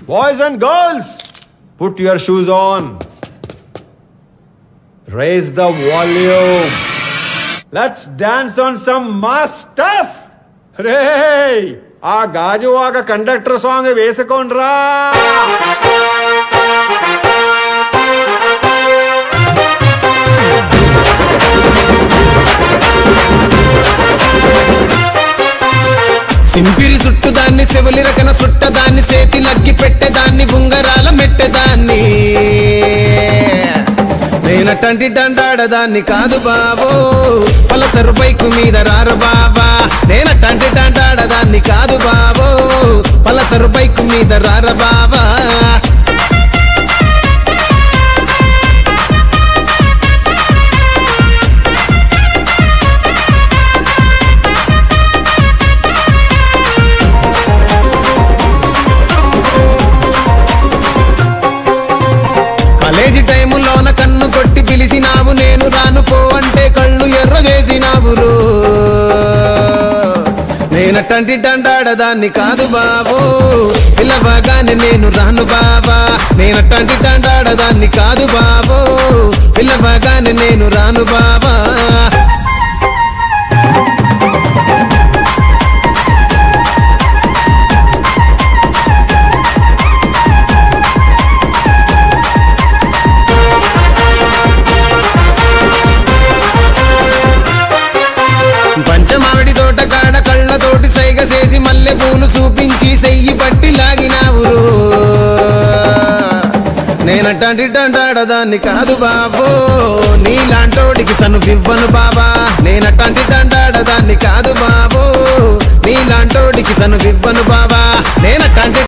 Boys and girls, put your shoes on. Raise the volume. Let's dance on some mass stuff. రే ఆ Gajuwaka conductor song వేసుకోండ్రా సింపిరి చుట్టుదాన్ని చెవులి రకన చుట్టదాన్ని సేతి లగ్గి పెట్టేదాన్ని ఉంగరాల మెట్టేదాన్ని నేనటంటి డండాడదాన్ని కాదు బాబో పలసరు బైకు మీద రారు బాబా నేనటంటి డండాడదాన్ని కాదు బాబో పలసరు బైకు మీద రార బాబా కాలేజీ టైములోన కన్ను కొట్టి పిలిచినావు నేను రాను పో అంటే కళ్ళు ఎర్ర చేసినావు రో నేనటంటి డండాడదాన్ని కాదు బాబు పిల్లవగానే నేను రాను బాబా నేనటంటి డండాడదాన్ని కాదు బాబు పిల్లవగానే నేను రాను బాబా పంచమావిడి తోట కాడ కళ్ళతోటి సైగ చేసి మల్లె పూలు చూపించి సెయ్యి పట్టి లాగినావు రో. నేనటంటి డండాడదాన్ని కాదు బాబు నీలాంటోడికి సను ఇవ్వను బాబా నేనటంటి డండాడదాన్ని కాదు బాబు నీలాంటోడికి సను ఇవ్వను బాబా